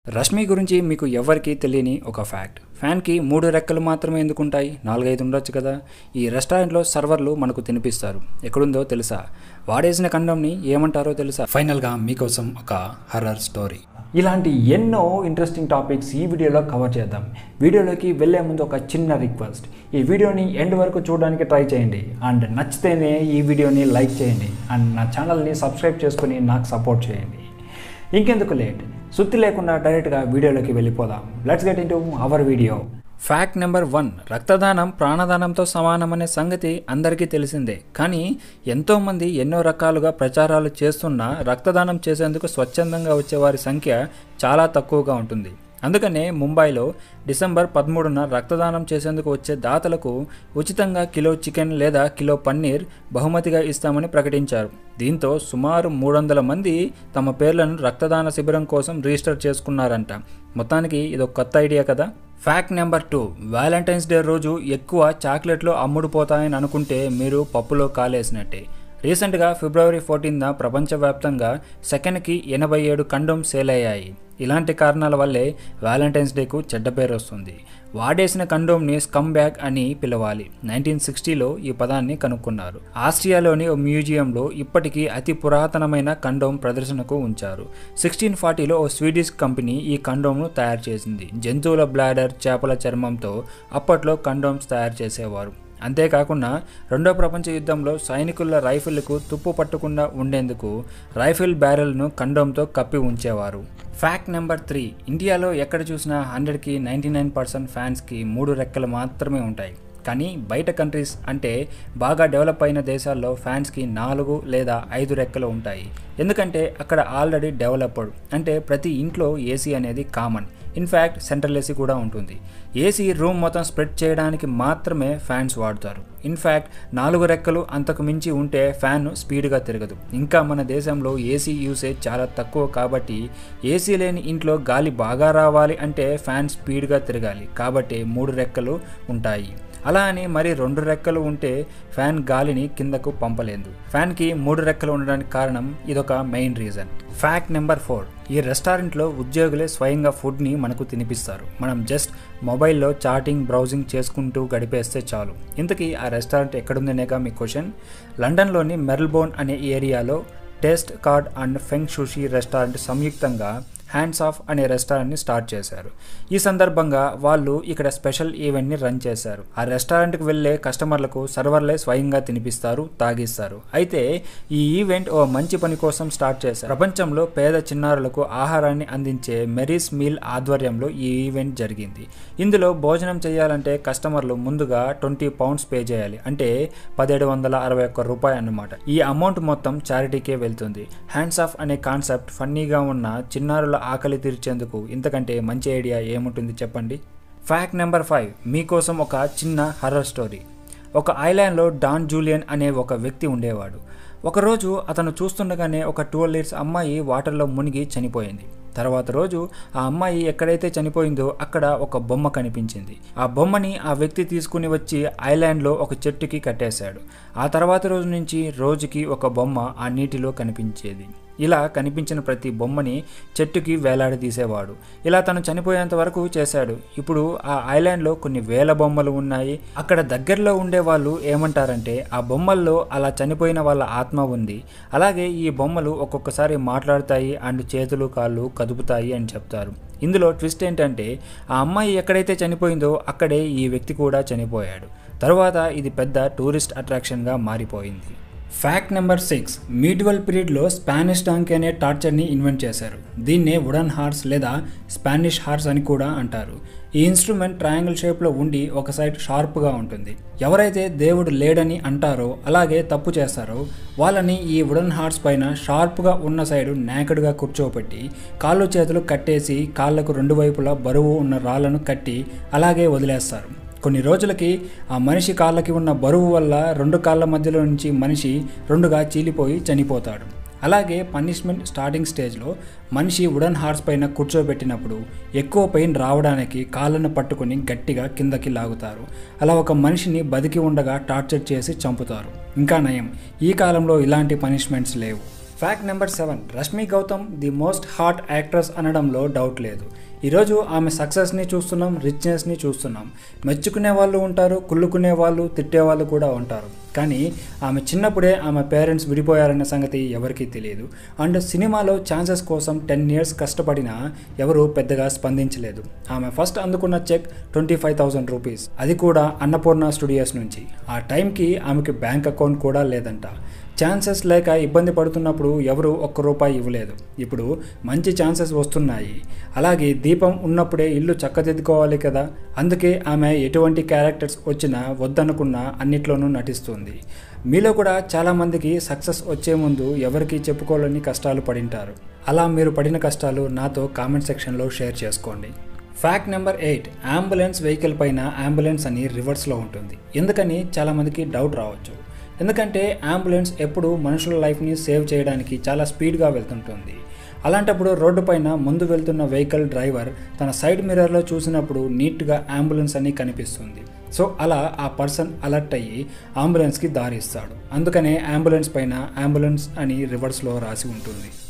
రష్మి గురించి మీకు ఎవరికీ తెలియని ఒక ఫ్యాక్ట్ ఫ్యాన్కి మూడు రెక్కలు మాత్రమే ఎందుకుంటాయి నాలుగైదు ఉండొచ్చు కదా ఈ రెస్టారెంట్లో సర్వర్లు మనకు తినిపిస్తారు ఎక్కడుందో తెలుసా వాడేసిన కండంని ఏమంటారో తెలుసా ఫైనల్గా మీకోసం ఒక హర్రర్ స్టోరీ ఇలాంటి ఎన్నో ఇంట్రెస్టింగ్ టాపిక్స్ ఈ వీడియోలో కవర్ చేద్దాం వీడియోలోకి వెళ్ళే ముందు ఒక చిన్న రిక్వెస్ట్ ఈ వీడియోని ఎండ్ వరకు చూడడానికి ట్రై చేయండి అండ్ నచ్చితేనే ఈ వీడియోని లైక్ చేయండి అండ్ నా ఛానల్ని సబ్స్క్రైబ్ చేసుకుని నాకు సపోర్ట్ చేయండి ఇంకెందుకు లేట్ సుత్తి లేకుండా డైరెక్ట్గా వీడియోలోకి వెళ్ళిపోదాం let's get into our video fact number one రక్తదానం ప్రాణదానంతో సమానమనే సంగతి అందరికీ తెలిసిందే కానీ ఎంతోమంది ఎన్నో రకాలుగా ప్రచారాలు చేస్తున్నా రక్తదానం చేసేందుకు స్వచ్ఛందంగా వచ్చే వారి సంఖ్య చాలా తక్కువగా ఉంటుంది అందుకనే ముంబైలో డిసెంబర్ పదమూడున రక్తదానం చేసేందుకు వచ్చే దాతలకు ఉచితంగా కిలో చికెన్ లేదా కిలో పన్నీర్ బహుమతిగా ఇస్తామని ప్రకటించారు దీంతో సుమారు మూడు వందల మంది తమ పేర్లను రక్తదాన శిబిరం కోసం రిజిస్టర్ చేసుకున్నారంట మొత్తానికి ఇది ఒక కొత్త ఐడియా కదా fact number two Valentine's day రోజు ఎక్కువ చాక్లెట్లు అమ్ముడుపోతాయని అనుకుంటే మీరు పప్పులో కాలేసినట్టే రీసెంట్గా ఫిబ్రవరి ఫోర్టీన్న ప్రపంచవ్యాప్తంగా సెకండ్కి ఎనభై ఏడు కండోమ్ సేల్ అయ్యాయి ఇలాంటి కారణాల వల్లే వ్యాలంటైన్స్ డేకు చెడ్డ పేరు వస్తుంది వాడేసిన కండోమ్ని స్కమ్ బ్యాగ్ అని పిలవాలి నైన్టీన్ సిక్స్టీలో ఈ పదాన్ని కనుక్కున్నారు ఆస్ట్రియాలోని ఓ మ్యూజియంలో ఇప్పటికీ అతి పురాతనమైన కండోమ్ ప్రదర్శనకు ఉంచారు సిక్స్టీన్ ఫార్టీలో ఓ స్వీడిష్ కంపెనీ ఈ కండోమ్ను తయారు చేసింది జంతువుల బ్లాడర్ చేపల చర్మంతో అప్పట్లో కండోమ్స్ తయారు చేసేవారు అంతేకాకుండా రెండో ప్రపంచ యుద్ధంలో సైనికుల రైఫిళ్లకు తుప్పు పట్టకుండా ఉండేందుకు రైఫిల్ బ్యారెల్ను కండోమ్తో కప్పి ఉంచేవారు ఫ్యాక్ట్ నెంబర్ త్రీ ఇండియాలో ఎక్కడ చూసినా హండ్రెడ్కి నైంటీ నైన్ పర్సెంట్ ఫ్యాన్స్కి మూడు రెక్కలు మాత్రమే ఉంటాయి కానీ బయట కంట్రీస్ అంటే బాగా డెవలప్ అయిన దేశాల్లో ఫ్యాన్స్కి నాలుగు లేదా ఐదు రెక్కలు ఉంటాయి ఎందుకంటే అక్కడ ఆల్రెడీ డెవలప్డ్ అంటే ప్రతి ఇంట్లో ఏసీ అనేది కామన్ ఇన్ఫ్యాక్ట్ సెంట్రల్ ఏసీ కూడా ఉంటుంది ఏసీ రూమ్ మొత్తం స్ప్రెడ్ చేయడానికి మాత్రమే ఫ్యాన్స్ వాడతారు ఇన్ఫ్యాక్ట్ నాలుగు రెక్కలు అంతకు మించి ఉంటే ఫ్యాన్ స్పీడ్గా తిరగదు ఇంకా మన దేశంలో ఏసీ యూసేజ్ చాలా తక్కువ కాబట్టి ఏసీ లేని ఇంట్లో గాలి బాగా రావాలి అంటే ఫ్యాన్ స్పీడ్గా తిరగాలి కాబట్టి మూడు రెక్కలు ఉంటాయి అలా అని మరి రెండు రెక్కలు ఉంటే ఫ్యాన్ గాలిని కిందకు పంపలేదు ఫ్యాన్కి మూడు రెక్కలు ఉండడానికి కారణం ఇదొక main reason fact number four ఈ రెస్టారెంట్లో ఉద్యోగులే స్వయంగా ఫుడ్ని మనకు తినిపిస్తారు మనం జస్ట్ మొబైల్లో చాటింగ్ బ్రౌజింగ్ చేసుకుంటూ గడిపేస్తే చాలు ఇంతకీ ఆ రెస్టారెంట్ ఎక్కడుందనేగా మీ క్వశ్చన్ లండన్లోని మెర్ల్బోర్న్ అనే ఏరియాలో taste card and feng sushi restaurant సంయుక్తంగా హ్యాండ్స్ ఆఫ్ అనే రెస్టారెంట్ని స్టార్ట్ చేశారు ఈ సందర్భంగా వాళ్ళు ఇక్కడ స్పెషల్ ఈవెంట్ని రన్ చేశారు ఆ రెస్టారెంట్కి వెళ్ళే కస్టమర్లకు సర్వర్లే స్వయంగా తినిపిస్తారు తాగిస్తారు అయితే ఈ ఈవెంట్ ఓ మంచి పని కోసం స్టార్ట్ చేశారు ప్రపంచంలో పేద చిన్నారులకు ఆహారాన్ని అందించే మెరీస్ మీల్ ఆధ్వర్యంలో ఈ ఈవెంట్ జరిగింది ఇందులో భోజనం చేయాలంటే కస్టమర్లు ముందుగా ట్వంటీ పౌండ్స్ పే చేయాలి అంటే పదిహేడు వందల అరవై ఒక్క రూపాయి అన్నమాట ఈ అమౌంట్ మొత్తం చారిటీకే వెళ్తుంది హ్యాండ్స్ ఆఫ్ అనే కాన్సెప్ట్ ఫన్నీగా ఉన్న చిన్నారుల ఆకలి తీర్చేందుకు ఇంతకంటే మంచి ఐడియా ఏముంటుంది చెప్పండి ఫ్యాక్ట్ నెంబర్ ఫైవ్ మీకోసం ఒక చిన్న హర్రర్ స్టోరీ ఒక ఐలాండ్లో డాన్ జూలియన్ అనే ఒక వ్యక్తి ఉండేవాడు ఒకరోజు అతను చూస్తుండగానే ఒక ట్వెల్వ్ ఇయర్స్ అమ్మాయి వాటర్లో మునిగి చనిపోయింది తర్వాత రోజు ఆ అమ్మాయి ఎక్కడైతే చనిపోయిందో అక్కడ ఒక బొమ్మ కనిపించింది ఆ బొమ్మని ఆ వ్యక్తి తీసుకుని వచ్చి ఐలాండ్లో ఒక చెట్టుకి కట్టేశాడు ఆ తర్వాత రోజు నుంచి రోజుకి ఒక బొమ్మ ఆ నీటిలో కనిపించేది ఇలా కనిపించిన ప్రతి బొమ్మని చెట్టుకి వేలాడదీసేవాడు ఇలా తను చనిపోయేంత వరకు చేశాడు ఇప్పుడు ఆ ఐలాండ్లో కొన్ని వేల బొమ్మలు ఉన్నాయి అక్కడ దగ్గరలో ఉండే వాళ్ళు ఏమంటారంటే ఆ బొమ్మల్లో అలా చనిపోయిన వాళ్ళ ఆత్మ ఉంది అలాగే ఈ బొమ్మలు ఒక్కొక్కసారి మాట్లాడతాయి అండ్ చేతులు కాళ్ళు కదుపుతాయి అని చెప్తారు ఇందులో ట్విస్ట్ ఏంటంటే ఆ అమ్మాయి ఎక్కడైతే చనిపోయిందో అక్కడే ఈ వ్యక్తి కూడా చనిపోయాడు తర్వాత ఇది పెద్ద టూరిస్ట్ అట్రాక్షన్గా మారిపోయింది ఫ్యాక్ట్ నెంబర్ సిక్స్ మీడివల్ పీరియడ్లో స్పానిష్ డాంకీ అనే టార్చర్ని ఇన్వెంట్ చేశారు దీన్నే వుడన్ హార్స్ లేదా స్పానిష్ హార్స్ అని కూడా అంటారు ఈ ఇన్స్ట్రుమెంట్ ట్రయాంగిల్ షేప్లో ఉండి ఒక సైడ్ షార్ప్గా ఉంటుంది ఎవరైతే దేవుడు లేడని అంటారో అలాగే తప్పు చేస్తారో వాళ్ళని ఈ వుడన్ హార్స్ పైన షార్ప్గా ఉన్న సైడు నేకడ్గా కూర్చోబెట్టి కాళ్ళు చేతులు కట్టేసి కాళ్ళకు రెండు వైపులా బరువు ఉన్న రాళ్లను కట్టి అలాగే వదిలేస్తారు కొన్ని రోజులకి ఆ మనిషి కాళ్ళకి ఉన్న బరువు వల్ల రెండు కాళ్ళ మధ్యలో నుంచి మనిషి రెండుగా చీలిపోయి చనిపోతాడు అలాగే పనిష్మెంట్ స్టార్టింగ్ స్టేజ్లో మనిషి వుడన్ హార్స్ పైన కూర్చోబెట్టినప్పుడు ఎక్కువ పెయిన్ రావడానికి కాళ్ళను పట్టుకుని గట్టిగా కిందకి లాగుతారు అలా ఒక మనిషిని బతికి ఉండగా టార్చర్ చేసి చంపుతారు ఇంకా నయం ఈ కాలంలో ఇలాంటి పనిష్మెంట్స్ లేవు fact number seven Rashmi Gautam the most hot actress అనడంలో డౌట్ లేదు ఈరోజు ఆమె సక్సెస్ని చూస్తున్నాం రిచ్నెస్ని చూస్తున్నాం మెచ్చుకునే వాళ్ళు ఉంటారు కుళ్ళుకునే వాళ్ళు తిట్టే వాళ్ళు కూడా ఉంటారు కానీ ఆమె చిన్నప్పుడే ఆమె పేరెంట్స్ విడిపోయారన్న సంగతి ఎవరికీ తెలియదు అండ్ సినిమాలో ఛాన్సెస్ కోసం టెన్ ఇయర్స్ కష్టపడినా ఎవరు పెద్దగా స్పందించలేదు ఆమె ఫస్ట్ అందుకున్న cheque twenty five thousand rupees అది కూడా అన్నపూర్ణ స్టూడియోస్ నుంచి ఆ టైంకి ఆమెకి బ్యాంక్ అకౌంట్ కూడా లేదంట ఛాన్సెస్ లేక ఇబ్బంది పడుతున్నప్పుడు ఎవరు ఒక్క రూపాయి ఇవ్వలేదు ఇప్పుడు మంచి ఛాన్సెస్ వస్తున్నాయి అలాగే దీపం ఉన్నప్పుడే ఇల్లు చక్కదిద్దుకోవాలి కదా అందుకే ఆమె ఎటువంటి క్యారెక్టర్స్ వచ్చినా వద్దనుకున్నా అన్నిట్లోనూ నటిస్తుంది మీలో కూడా చాలామందికి సక్సెస్ వచ్చే ముందు ఎవరికి చెప్పుకోలేని కష్టాలు పడింటారు అలా మీరు పడిన కష్టాలు నాతో కామెంట్ సెక్షన్లో షేర్ చేసుకోండి fact number eight ambulance vehicle పైన అంబులెన్స్ అని రివర్స్లో ఉంటుంది ఎందుకని చాలామందికి డౌట్ రావచ్చు ఎందుకంటే అంబులెన్స్ ఎప్పుడు మనుషుల లైఫ్ని సేవ్ చేయడానికి చాలా స్పీడ్గా వెళ్తుంటుంది అలాంటప్పుడు రోడ్డు పైన ముందు వెళ్తున్న వెహికల్ డ్రైవర్ తన సైడ్ మిర్రర్లో చూసినప్పుడు నీట్గా అంబులెన్స్ అని కనిపిస్తుంది సో అలా ఆ పర్సన్ అలర్ట్ అయ్యి అంబులెన్స్కి దారి ఇస్తాడు అందుకనే అంబులెన్స్ పైన అంబులెన్స్ అని రివర్స్లో రాసి ఉంటుంది